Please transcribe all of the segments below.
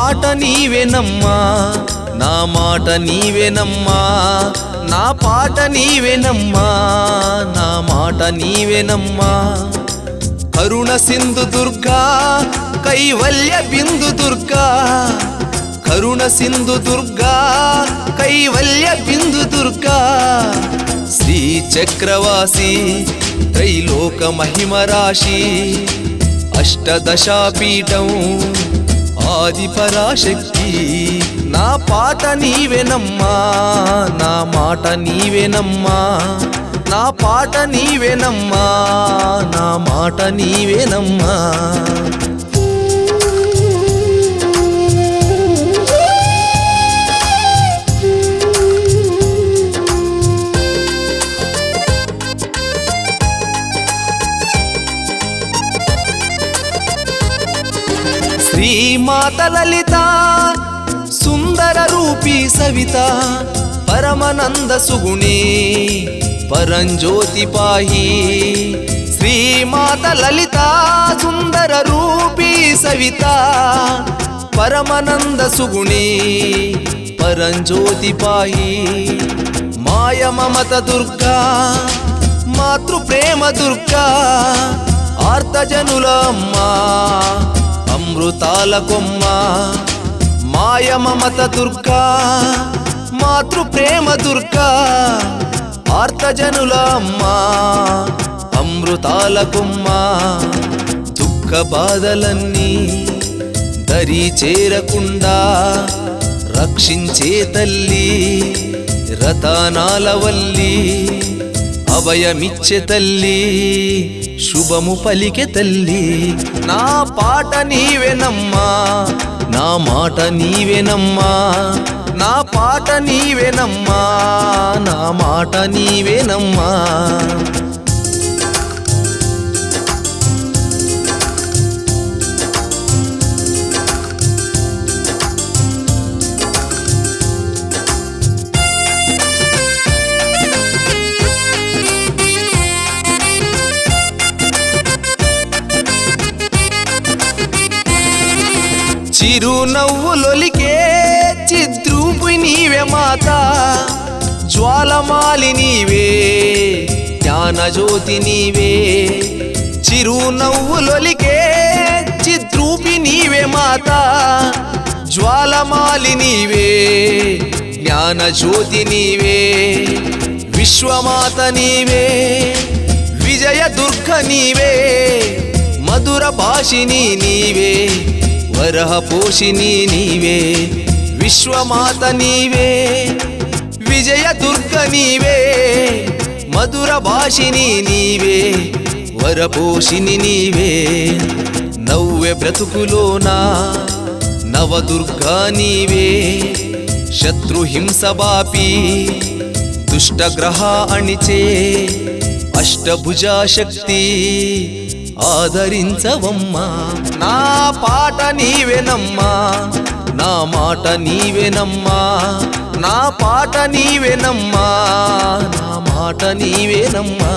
పాట నీవేనమ్మా నా మాట నీవేనమ్మా నా పాట నీవేనమ్మా నా మాట నీవేనమ్మా కరుణ సింధు దుర్గా కైవల్య బిందు దుర్గా కరుణ సింధు దుర్గా కైవల్య బిందు దుర్గా శ్రీ చక్రవాసి త్రైలోక మహిమ రాశి అష్టదశాపీఠం ఆది పరాశక్తి నా పాట నీవెనమ్మా నా మాట నీవెనమ్మా నా పాట నీవెనమ్మా నా మాట నీవెనమ్మా శ్రీమాత లలిత సుందర రూపీ సవిత పరమనంద సుగుణే పరంజ్యోతి పాహి శ్రీమాత లలిత సుందర రూపీ సవిత పరమనంద సుగుణే పరంజ్యోతి పాహి మాయ మమత దుర్గా మాతృ ప్రేమ దుర్గా ఆర్తజనుల అమ్మా అమృతాల కొమ్మ మాయ మమత దుర్గా మాతృ ప్రేమ దుర్గా ఆర్తజనుల అమ్మా అమృతాల కొమ్మ దుఃఖ బాధలన్నీ దరి చేరకుండా రక్షించే తల్లి రతనాల వల్లి అభయమిచ్చే తల్లి శుభము పలికె తల్లి నా పాట నీవెనమ్మా నా మాట నీవెనమ్మా నా పాట నీవెనమ్మా నా మాట నీవెనమ్మా చిరునవ్వులొలికే చిద్రూపు నీవే మాత జ్వాలమాలి నీవే జ్ఞానజ్యోతి నీవే చిరునవ్వులొలికే చిద్రూపి నీవే మాత జ్వాలమాలి నీవే జ్ఞానజ్యోతి నీవే విశ్వమాత నీవే విజయ దుర్గ నీవే మధుర భాషిని నీవే వరహ పోషిని నీవే విశ్వమాత నీవే విజయ దుర్గ నీవే మధుర భాషిని నీవే వరపోషిని నీవే నవ్వె బ్రతుకులోనా నవదుర్గా నీవే శత్రుహింస బాపి దుష్టగ్రహ అణిచే అష్టభుజా శక్తి ఆదరించవమ్మా నా పాట నీవెనమ్మా నా మాట నీవెనమ్మా నా పాట నీవెనమ్మా నా మాట నీవెనమ్మా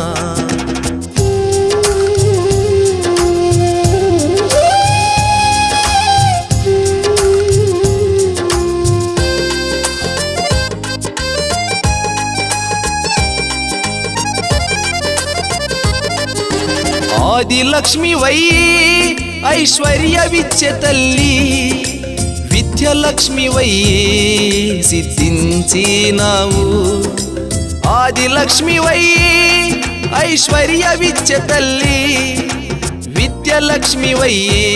ఆది లక్ష్మి వై ఐశ్వర్య విద్య తల్లి విద్య లక్ష్మి వై సిద్ధించినావు ఆది లక్ష్మి వై ఐశ్వర్య విద్య తల్లి విద్య లక్ష్మి వై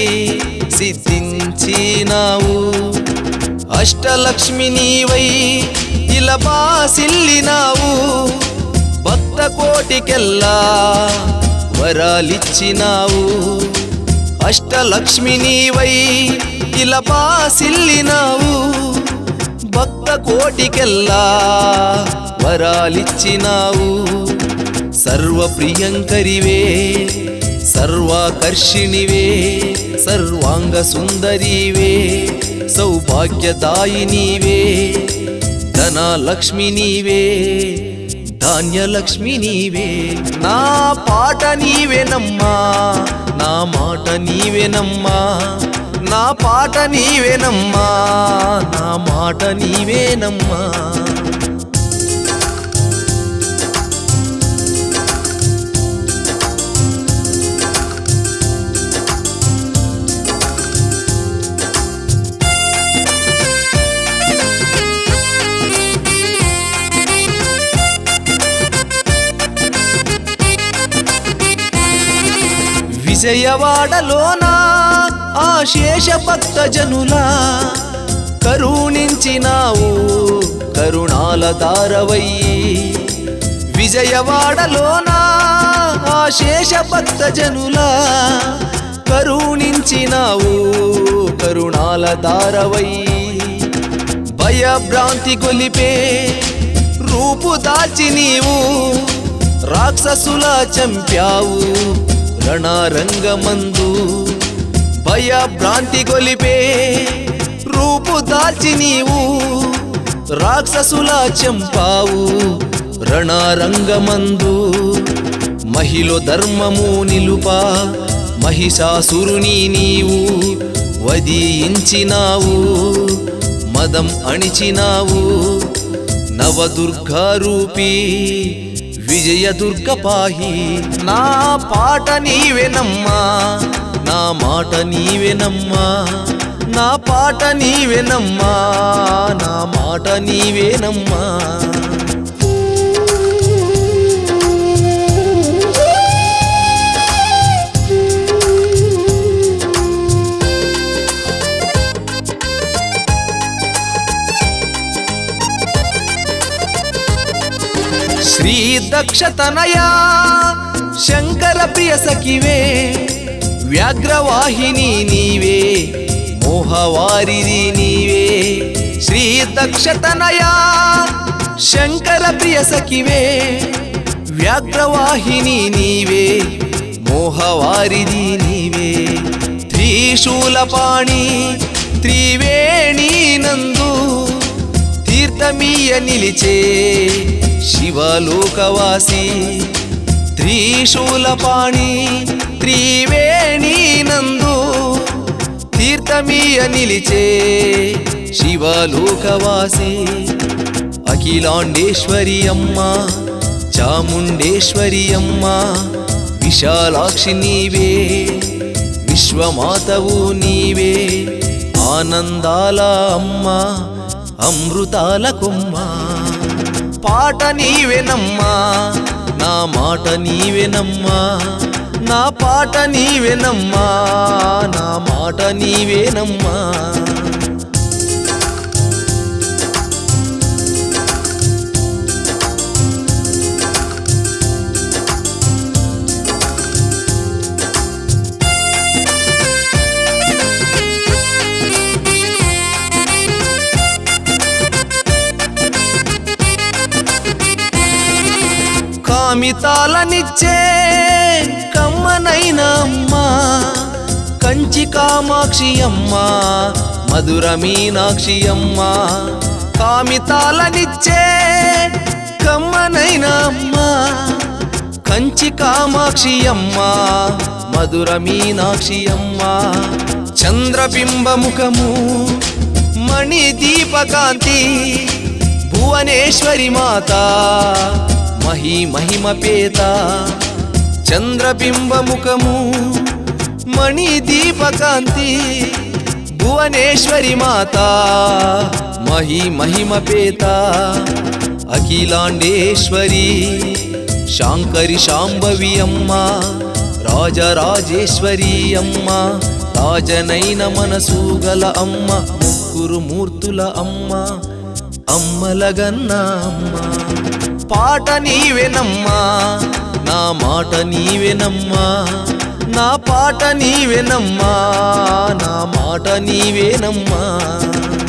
సిద్ధించినావు అష్టలక్ష్మి నీవై ఇలా బాసిల్లినావు భక్త కోటికెల్లా వరాలిచ్చినావు అష్టలక్ష్మి నీవై ఇలా బాసిల్లినావు భక్త కోటికెల్లా వరాలిచ్చినావు సర్వప్రియంకరివే సర్వాకర్షిణివే సర్వాంగ సుందరివే సౌభాగ్యదాయినివే ధనలక్ష్మి నీవే ధాన్యలక్ష్మి నీవే నా పాట నీవేనమ్మా నా మాట నీవేనమ్మా నా పాట నీవేనమ్మా నా మాట నీవేనమ్మా విజయవాడలోన ఆ శేష భక్త జనుల కరుణించినావు కరుణాల దారవయ్యి విజయవాడలోన ఆ శేష భక్త జనుల కరుణించినావు కరుణాల దారవయ్యి భయభ్రాంతి గొలిపే రూపు దాల్చి నీవు రాక్షసుల చంపావు రణరంగమందు భయభ్రాంతి గొలిపే రూపు దాల్చి నీవు రాక్షసుల చంపావు రణరంగమందు మహిళ ధర్మము నిలుప మహిషాసురుని నీవు వధించినావు మదం అణిచినావు నవదుర్గారూపీ విజయ దుర్గ పాహి నా పాట నీవెనమ్మా నా మాట నీవెనమ్మా నా పాట నీవెనమ్మా నా మాట నీవేనమ్మా శ్రీ దక్షతనయా శంకర ప్రియ సఖివే వ్యాఘ్రవాహిని నీవే మోహవారిది నీవే శ్రీ దక్షతనయా శంకర ప్రియ సఖివే వ్యాఘ్రవాహిని నీవే మోహవారిది నీవే త్రిశూలపాణి త్రివేణి నందు తీర్థమీయ నిలిచే శివలోకవాసి త్రిశూలపాణి త్రివేణి నందు తీర్థమీయ నిలిచే శివలోకవాసి అఖిలాండేశ్వరి అమ్మ చాముండేశ్వరి అమ్మ విశాలాక్షి నీవే విశ్వమాతవు నీవే ఆనందాల అమ్మ అమృతాల కొమ్మ పాట నీవెనమ్మా నా మాట నీవెనమ్మా నా పాట నీవెనమ్మా నా మాట నీవేనమ్మా కామితాలనిచ్చే కమ్మనైన అమ్మ కంచి కామాక్షి అమ్మ మధుర మీనాక్షి అమ్మ కామితాలనిచ్చే కమ్మనైన అమ్మ కంచి కామాక్షి అమ్మ మధుర మీనాక్షి అమ్మ చంద్రబింబముఖము మణి దీపకాంతి భువనేశ్వరి మాత మహి మహిమ పేత చంద్రబింబముఖము మణి దీపకాంతి భువనేశ్వరి మాత మహి మహిమ పేత అఖిలాండేశ్వరి శాంకరి శాంభవి అమ్మ రాజరాజేశ్వరి అమ్మ రాజనైన మనసు గల అమ్మ ముగ్గురు మూర్తుల అమ్మ అమ్మలగన్న అమ్మ పాట నీవెనమ్మా నా మాట నీవెనమ్మా నా పాట నీవెనమ్మా నా మాట నీవేనమ్మా